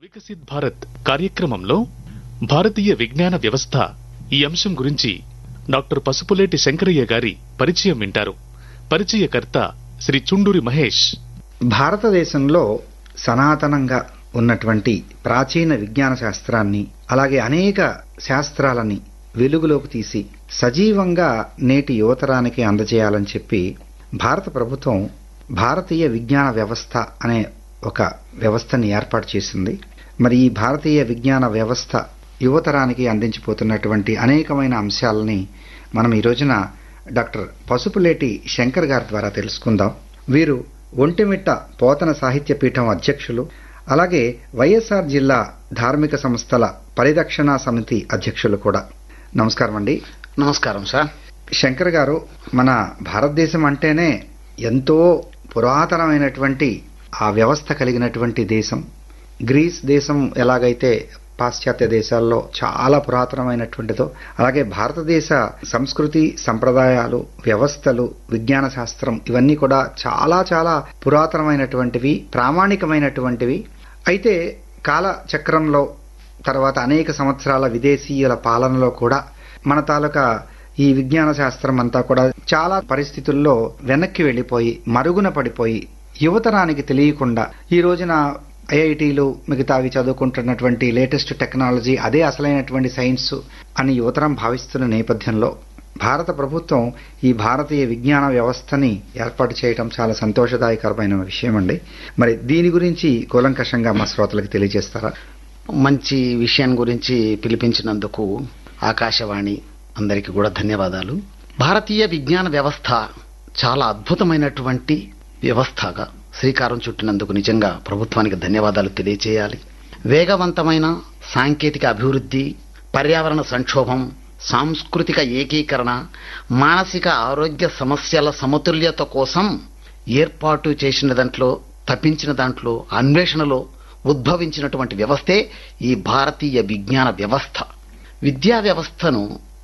వికసిత్ భారత్ కార్యక్రమంలో భారతీయ విజ్ఞాన వ్యవస్థ ఈ అంశం గురించి డాక్టర్ పసుపులేటి శంకరయ్య గారి పరిచయం వింటారు పరిచయకర్త శ్రీ చుండూరి మహేష్ భారతదేశంలో సనాతనంగా ఉన్నటువంటి ప్రాచీన విజ్ఞాన శాస్త్రాన్ని అలాగే అనేక శాస్త్రాలని వెలుగులోకి తీసి సజీవంగా నేటి యువతరానికి అందజేయాలని చెప్పి భారత ప్రభుత్వం భారతీయ విజ్ఞాన వ్యవస్థ అనే ఒక వ్యవస్థని ఏర్పాటు చేసింది మరి ఈ భారతీయ విజ్ఞాన వ్యవస్థ యువతరానికి అందించిపోతున్నటువంటి అనేకమైన అంశాలని మనం ఈ రోజున డాక్టర్ పసుపులేటి శంకర్ గారి ద్వారా తెలుసుకుందాం వీరు ఒంటిమిట్ట పోతన సాహిత్య పీఠం అధ్యక్షులు అలాగే వైఎస్ఆర్ జిల్లా ధార్మిక సంస్థల పరిరక్షణ సమితి అధ్యక్షులు కూడా నమస్కారం అండి నమస్కారం సార్ శంకర్ గారు మన భారతదేశం అంటేనే ఎంతో పురాతనమైనటువంటి ఆ వ్యవస్థ కలిగినటువంటి దేశం గ్రీస్ దేశం ఎలాగైతే పాశ్చాత్య దేశాల్లో చాలా పురాతనమైనటువంటిదో అలాగే భారతదేశ సంస్కృతి సంప్రదాయాలు వ్యవస్థలు విజ్ఞాన శాస్త్రం ఇవన్నీ కూడా చాలా చాలా పురాతనమైనటువంటివి ప్రామాణికమైనటువంటివి అయితే కాల చక్రంలో తర్వాత అనేక సంవత్సరాల విదేశీయుల పాలనలో కూడా మన తాలూకా ఈ విజ్ఞాన శాస్త్రం అంతా కూడా చాలా పరిస్థితుల్లో వెనక్కి వెళ్లిపోయి మరుగున పడిపోయి యువతరానికి తెలియకుండా ఈ రోజున ఐఐటీలు మిగతావి చదువుకుంటున్నటువంటి లేటెస్ట్ టెక్నాలజీ అదే అసలైనటువంటి సైన్స్ అని యువతరం భావిస్తున్న నేపథ్యంలో భారత ప్రభుత్వం ఈ భారతీయ విజ్ఞాన వ్యవస్థని ఏర్పాటు చేయడం చాలా సంతోషదాయకరమైన విషయం అండి మరి దీని గురించి కూలంకషంగా మా శ్రోతలకు తెలియజేస్తారా మంచి విషయం గురించి పిలిపించినందుకు ఆకాశవాణి అందరికీ కూడా ధన్యవాదాలు భారతీయ విజ్ఞాన వ్యవస్థ చాలా అద్భుతమైనటువంటి వ్యవస్థగా శ్రీకారం చుట్టినందుకు నిజంగా ప్రభుత్వానికి ధన్యవాదాలు తెలియజేయాలి వేగవంతమైన సాంకేతిక అభివృద్ధి పర్యావరణ సంక్షోభం సాంస్కృతిక ఏకీకరణ మానసిక ఆరోగ్య సమస్యల సమతుల్యత కోసం ఏర్పాటు చేసిన దాంట్లో తప్పించిన దాంట్లో అన్వేషణలో ఉద్భవించినటువంటి వ్యవస్థే ఈ భారతీయ విజ్ఞాన వ్యవస్థ విద్యా వ్యవస్థను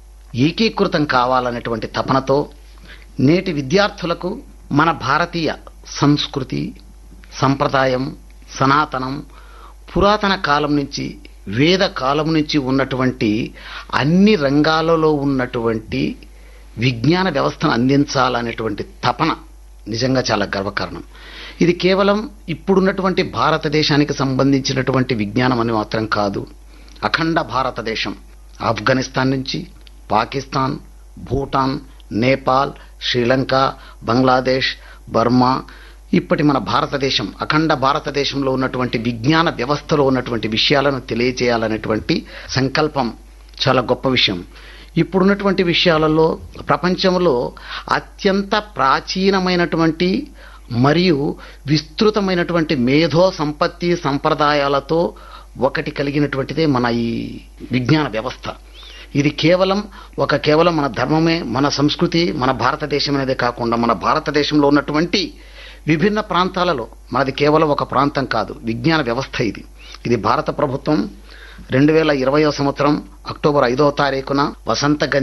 ఏకీకృతం కావాలనేటువంటి తపనతో నేటి విద్యార్థులకు మన భారతీయ సంస్కృతి సంప్రదాయం సనాతనం పురాతన కాలం నుంచి వేద కాలం నుంచి ఉన్నటువంటి అన్ని రంగాలలో ఉన్నటువంటి విజ్ఞాన వ్యవస్థను అందించాలనేటువంటి తపన నిజంగా చాలా గర్వకారణం ఇది కేవలం ఇప్పుడున్నటువంటి భారతదేశానికి సంబంధించినటువంటి విజ్ఞానం అని మాత్రం కాదు అఖండ భారతదేశం ఆఫ్ఘనిస్తాన్ నుంచి పాకిస్తాన్ భూటాన్ నేపాల్ శ్రీలంక బంగ్లాదేశ్ బర్మా ఇప్పటి మన భారతదేశం అఖండ భారతదేశంలో ఉన్నటువంటి విజ్ఞాన వ్యవస్థలో ఉన్నటువంటి విషయాలను తెలియజేయాలనేటువంటి సంకల్పం చాలా గొప్ప విషయం ఇప్పుడున్నటువంటి విషయాలలో ప్రపంచంలో అత్యంత ప్రాచీనమైనటువంటి మరియు విస్తృతమైనటువంటి మేధో సంపత్తి సంప్రదాయాలతో ఒకటి కలిగినటువంటిదే మన ఈ విజ్ఞాన వ్యవస్థ ఇది కేవలం ఒక కేవలం మన ధర్మమే మన సంస్కృతి మన భారతదేశం అనేదే కాకుండా మన భారతదేశంలో ఉన్నటువంటి విభిన్న ప్రాంతాలలో మనది కేవలం ఒక ప్రాంతం కాదు విజ్ఞాన వ్యవస్థ ఇది ఇది భారత ప్రభుత్వం రెండు వేల ఇరవయో సంవత్సరం అక్టోబర్ ఐదవ తారీఖున వసంత